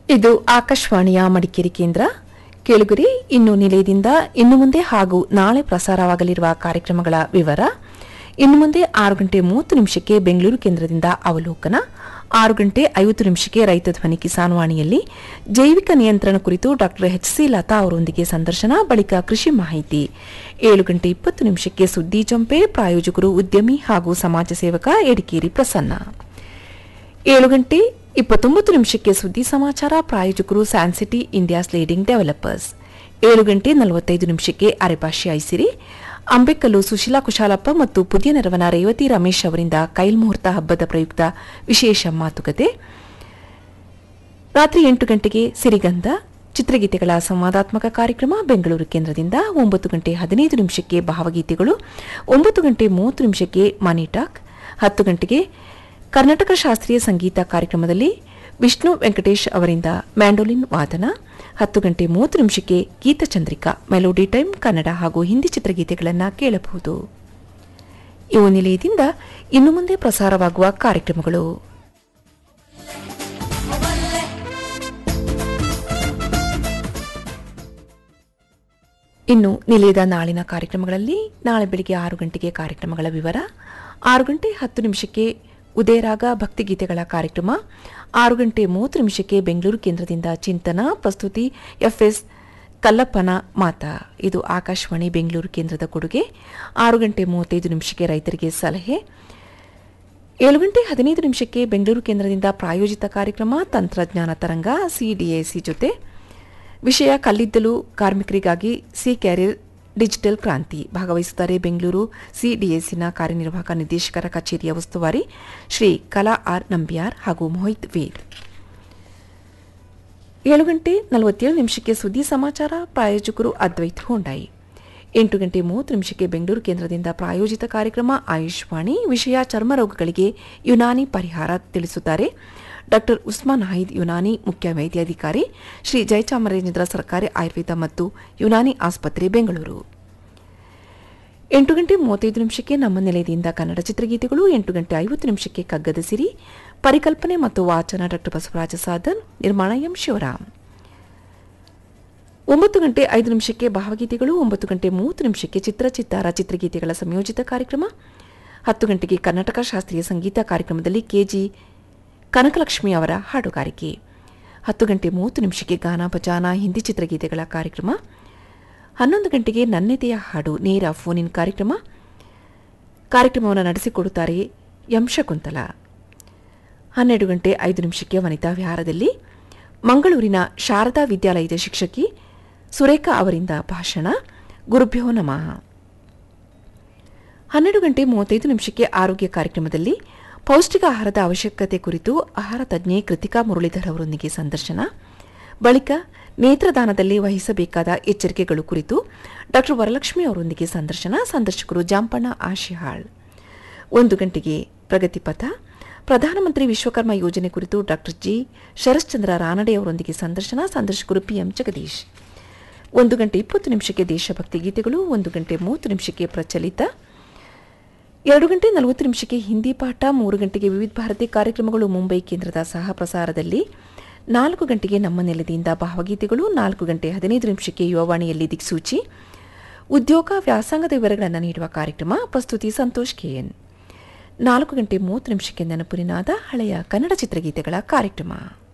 ಇದು ಆಕಾಶವಾಣಿಯ ಮಡಿಕೇರಿ ಕೇಂದ್ರ ಕೇಳುಗರಿ ಇನ್ನು ನಿಲಯದಿಂದ ಇನ್ನು ಮುಂದೆ ಹಾಗೂ ನಾಳೆ ಪ್ರಸಾರವಾಗಲಿರುವ ಕಾರ್ಯಕ್ರಮಗಳ ವಿವರ ಇನ್ನು ಮುಂದೆ ಆರು ಗಂಟೆ ಮೂವತ್ತು ನಿಮಿಷಕ್ಕೆ ಬೆಂಗಳೂರು ಕೇಂದ್ರದಿಂದ ಅವಲೋಕನ ಆರು ಗಂಟೆ ಐವತ್ತು ನಿಮಿಷಕ್ಕೆ ರೈತ ಧ್ವನಿ ಕಿಸಾನ್ ವಾಣಿಯಲ್ಲಿ ಜೈವಿಕ ನಿಯಂತ್ರಣ ಕುರಿತು ಡಾ ಎಚ್ ಸಿ ಲತಾ ಅವರೊಂದಿಗೆ ಸಂದರ್ಶನ ಬಳಿಕ ಕೃಷಿ ಮಾಹಿತಿ ಏಳು ಗಂಟೆ ಇಪ್ಪತ್ತು ನಿಮಿಷಕ್ಕೆ ಸುದ್ದಿ ಜಂಪೆ ಪ್ರಾಯೋಜಕರು ಉದ್ಯಮಿ ಹಾಗೂ ಸಮಾಜ ಸೇವಕ ಎಡಿಕೇರಿ ಪ್ರಸನ್ನ ಏಳು ಗಂಟೆ ಇಪ್ಪತ್ತೊಂಬತ್ತು ನಿಮಿಷಕ್ಕೆ ಸುದ್ದಿ ಸಮಾಚಾರ ಪ್ರಾಯೋಜಕರು ಸ್ಯಾನ್ಸಿಟಿ ಇಂಡಿಯಾಸ್ ಲೀಡಿಂಗ್ ಡೆವಲಪರ್ಸ್ ಏಳು ಗಂಟೆ ನಲವತ್ತೈದು ನಿಮಿಷಕ್ಕೆ ಅರೆಭಾಷೆ ಐಸಿರಿ ಅಂಬೇಕಲ್ಲು ಸುಶೀಲಾ ಕುಶಾಲಪ್ಪ ಮತ್ತು ಪುದಿಯ ನೆರವನ ರೇವತಿ ರಮೇಶ್ ಅವರಿಂದ ಕೈಲ್ಮುಹೂರ್ತ ಹಬ್ಬದ ಪ್ರಯುಕ್ತ ವಿಶೇಷ ಮಾತುಕತೆ ರಾತ್ರಿ ಎಂಟು ಗಂಟೆಗೆ ಸಿರಿಗಂಧ ಚಿತ್ರಗೀತೆಗಳ ಸಂವಾದಾತ್ಮಕ ಕಾರ್ಯಕ್ರಮ ಬೆಂಗಳೂರು ಕೇಂದ್ರದಿಂದ ಒಂಬತ್ತು ಗಂಟೆ ಹದಿನೈದು ನಿಮಿಷಕ್ಕೆ ಭಾವಗೀತೆಗಳು ಒಂಬತ್ತು ಗಂಟೆ ಮೂವತ್ತು ನಿಮಿಷಕ್ಕೆ ಮನಿ ಟಾಕ್ ಹತ್ತು ಗಂಟೆಗೆ ಕರ್ನಾಟಕ ಶಾಸ್ತ್ರೀಯ ಸಂಗೀತ ಕಾರ್ಯಕ್ರಮದಲ್ಲಿ ವಿಷ್ಣು ವೆಂಕಟೇಶ್ ಅವರಿಂದ ಮ್ಯಾಂಡೋಲಿನ್ ವಾದನ ಹತ್ತು ಗಂಟೆ ಮೂವತ್ತು ನಿಮಿಷಕ್ಕೆ ಗೀತಚಂದ್ರಿಕಾ ಮೆಲೋಡಿ ಟೈಮ್ ಕನ್ನಡ ಹಾಗೂ ಹಿಂದಿ ಚಿತ್ರಗೀತೆಗಳನ್ನು ಕೇಳಬಹುದು ಇವು ನಿಲಯದಿಂದ ಇನ್ನು ಮುಂದೆ ಪ್ರಸಾರವಾಗುವ ಕಾರ್ಯಕ್ರಮಗಳು ಇನ್ನು ನಿಲಯದ ನಾಳಿನ ಕಾರ್ಯಕ್ರಮಗಳಲ್ಲಿ ನಾಳೆ ಬೆಳಿಗ್ಗೆ ಆರು ಗಂಟೆಗೆ ಕಾರ್ಯಕ್ರಮಗಳ ವಿವರ ಆರು ಗಂಟೆ ಹತ್ತು ನಿಮಿಷಕ್ಕೆ ಉದಯರಾಗ ಭಕ್ತಿಗೀತೆಗಳ ಕಾರ್ಯಕ್ರಮ ಆರು ಗಂಟೆ ಮೂವತ್ತು ನಿಮಿಷಕ್ಕೆ ಬೆಂಗಳೂರು ಕೇಂದ್ರದಿಂದ ಚಿಂತನ ಪ್ರಸ್ತುತಿ ಎಫ್ಎಸ್ ಕಲ್ಲಪ್ಪನ ಮಾತಾ ಇದು ಆಕಾಶವಾಣಿ ಬೆಂಗಳೂರು ಕೇಂದ್ರದ ಕೊಡುಗೆ ಆರು ಗಂಟೆ ಮೂವತ್ತೈದು ನಿಮಿಷಕ್ಕೆ ರೈತರಿಗೆ ಸಲಹೆ ಏಳು ಗಂಟೆ ಹದಿನೈದು ನಿಮಿಷಕ್ಕೆ ಬೆಂಗಳೂರು ಕೇಂದ್ರದಿಂದ ಪ್ರಾಯೋಜಿತ ಕಾರ್ಯಕ್ರಮ ತಂತ್ರಜ್ಞಾನ ತರಂಗ ಸಿಡಿಎಸಿ ಜೊತೆ ವಿಷಯ ಕಲ್ಲಿದ್ದಲು ಕಾರ್ಮಿಕರಿಗಾಗಿ ಸಿ ಕ್ಯಾರಿಯರ್ ಡಿಜಿಟಲ್ ಕ್ರಾಂತಿ ಭಾಗವಹಿಸುತ್ತಾರೆ ಬೆಂಗಳೂರು ಸಿಡಿಎಸ್ಸಿನ ಕಾರ್ಯನಿರ್ವಾಹಕ ನಿರ್ದೇಶಕರ ಕಚೇರಿಯ ಉಸ್ತುವಾರಿ ಶ್ರೀ ಕಲಾ ಆರ್ ನಂಬಿಯಾರ್ ಹಾಗೂ ಮೋಹಿತ್ ವೇದ್ ಏಳು ಗಂಟೆ ನಲವತ್ತೇಳು ನಿಮಿಷಕ್ಕೆ ಸುದ್ದಿ ಸಮಾಚಾರ ಪ್ರಾಯೋಜಕರು ಅದ್ವೈತ್ ಹೊಂಡಾಯಿ ಎಂಟು ಗಂಟೆ ಮೂವತ್ತು ನಿಮಿಷಕ್ಕೆ ಬೆಂಗಳೂರು ಕೇಂದ್ರದಿಂದ ಪ್ರಾಯೋಜಿತ ಕಾರ್ಯಕ್ರಮ ಆಯುಷ್ವಾಣಿ ವಿಷಯ ಚರ್ಮ ರೋಗಗಳಿಗೆ ಯುನಾನಿ ಪರಿಹಾರ ತಿಳಿಸುತ್ತಾರೆ ಡಾ ಉಸ್ಮಾನ್ ಹಾಯಿದ್ ಯುನಾನಿ ಮುಖ್ಯ ವೈದ್ಯಾಧಿಕಾರಿ ಶ್ರೀ ಜಯಚಾಮರಾಜೇಂದ್ರ ಸರ್ಕಾರಿ ಆಯುರ್ವೇದ ಮತ್ತು ಯುನಾನಿ ಆಸ್ಪತ್ರೆ ಬೆಂಗಳೂರು ಎಂಟು ಗಂಟೆ ಮೂವತ್ತೈದು ನಿಮಿಷಕ್ಕೆ ನಮ್ಮ ನಿಲಯದಿಂದ ಕನ್ನಡ ಚಿತ್ರಗೀತೆಗಳು ಎಂಟು ಗಂಟೆ ಐವತ್ತು ನಿಮಿಷಕ್ಕೆ ಕಗ್ಗದ ಸಿರಿ ಪರಿಕಲ್ಪನೆ ಮತ್ತು ವಾಚನ ಡಾ ಬಸವರಾಜ ಸಾಧನ್ ನಿರ್ಮಾಣ ಎಂ ಶಿವರಾಮ್ ಒಂಬತ್ತು ಗಂಟೆ ಐದು ನಿಮಿಷಕ್ಕೆ ಭಾವಗೀತೆಗಳು ಒಂಬತ್ತು ಗಂಟೆ ಮೂವತ್ತು ನಿಮಿಷಕ್ಕೆ ಚಿತ್ರಚಿತ್ತಾರ ಚಿತ್ರಗೀತೆಗಳ ಸಂಯೋಜಿತ ಕಾರ್ಯಕ್ರಮ ಹತ್ತು ಗಂಟೆಗೆ ಕರ್ನಾಟಕ ಶಾಸ್ತ್ರೀಯ ಸಂಗೀತ ಕಾರ್ಯಕ್ರಮದಲ್ಲಿ ಕೆಜಿ ಕನಕಲಕ್ಷ್ಮಿ ಅವರ ಹಾಡುಗಾರಿಕೆ ಹತ್ತು ಗಂಟೆ ಮೂವತ್ತು ನಿಮಿಷಕ್ಕೆ ಗಾನ ಭಜಾನ ಹಿಂದಿ ಚಿತ್ರಗೀತೆಗಳ ಕಾರ್ಯಕ್ರಮ ಹನ್ನೊಂದು ಗಂಟೆಗೆ ನನ್ನೆದೆಯ ಹಾಡು ನೇರ ಫೋನ್ ಇನ್ ಕಾರ್ಯಕ್ರಮ ಕಾರ್ಯಕ್ರಮವನ್ನು ನಡೆಸಿಕೊಡುತ್ತಾರೆ ಎಂ ಶಕುಂತಲ ಹನ್ನೆರಡು ಗಂಟೆ ಐದು ನಿಮಿಷಕ್ಕೆ ವನಿತಾ ವಿಹಾರದಲ್ಲಿ ಮಂಗಳೂರಿನ ಶಾರದಾ ವಿದ್ಯಾಲಯದ ಶಿಕ್ಷಕಿ ಸುರೇಖಾ ಅವರಿಂದ ಭಾಷಣ ಗುರುಭ್ಯೋ ನಮಃ ಹನ್ನೆರಡು ಗಂಟೆ ಮೂವತ್ತೈದು ನಿಮಿಷಕ್ಕೆ ಆರೋಗ್ಯ ಕಾರ್ಯಕ್ರಮದಲ್ಲಿ ಪೌಷ್ಟಿಕ ಆಹಾರದ ಅವಶ್ಯಕತೆ ಕುರಿತು ಆಹಾರ ತಜ್ಞೆ ಕೃತಿಕಾ ಮುರಳೀಧರ್ ಅವರೊಂದಿಗೆ ಸಂದರ್ಶನ ಬಳಿಕ ನೇತ್ರದಾನದಲ್ಲಿ ವಹಿಸಬೇಕಾದ ಎಚ್ಚರಿಕೆಗಳು ಕುರಿತು ಡಾ ವರಲಕ್ಷ್ಮಿ ಅವರೊಂದಿಗೆ ಸಂದರ್ಶನ ಸಂದರ್ಶಕರು ಜಾಂಪಣ್ಣ ಆಶಿಹಾಳ್ ಒಂದು ಗಂಟೆಗೆ ಪ್ರಗತಿಪಥ ಪ್ರಧಾನಮಂತ್ರಿ ವಿಶ್ವಕರ್ಮ ಯೋಜನೆ ಕುರಿತು ಡಾ ಜಿ ಶರಶ್ಚಂದ್ರ ರಾನಡೆ ಅವರೊಂದಿಗೆ ಸಂದರ್ಶನ ಸಂದರ್ಶಕರು ಪಿಎಂ ಜಗದೀಶ್ ಒಂದು ಗಂಟೆ ಇಪ್ಪತ್ತು ನಿಮಿಷಕ್ಕೆ ದೇಶಭಕ್ತಿ ಗೀತೆಗಳು ಒಂದು ಗಂಟೆ ಮೂವತ್ತು ನಿಮಿಷಕ್ಕೆ ಪ್ರಚಲಿತ ಎರಡು ಗಂಟೆ ನಲವತ್ತು ನಿಮಿಷಕ್ಕೆ ಹಿಂದಿ ಪಾಠ ಮೂರು ಗಂಟೆಗೆ ವಿವಿಧ ಭಾರತಿ ಕಾರ್ಯಕ್ರಮಗಳು ಮುಂಬೈ ಕೇಂದ್ರದ ಸಹ ಪ್ರಸಾರದಲ್ಲಿ ನಾಲ್ಕು ಗಂಟೆಗೆ ನಮ್ಮ ನೆಲದಿಂದ ಭಾವಗೀತೆಗಳು ನಾಲ್ಕು ಗಂಟೆ ಹದಿನೈದು ನಿಮಿಷಕ್ಕೆ ಯುವವಾಣಿಯಲ್ಲಿ ದಿಕ್ಸೂಚಿ ಉದ್ಯೋಗ ವ್ಯಾಸಂಗದ ವಿವರಗಳನ್ನು ನೀಡುವ ಕಾರ್ಯಕ್ರಮ ಪ್ರಸ್ತುತಿ ಸಂತೋಷ್ ಕೆಎನ್ ನಾಲ್ಕು ಗಂಟೆ ಮೂವತ್ತು ನಿಮಿಷಕ್ಕೆ ನೆನಪುರಿನಾದ ಹಳೆಯ ಕನ್ನಡ ಚಿತ್ರಗೀತೆಗಳ ಕಾರ್ಯಕ್ರಮ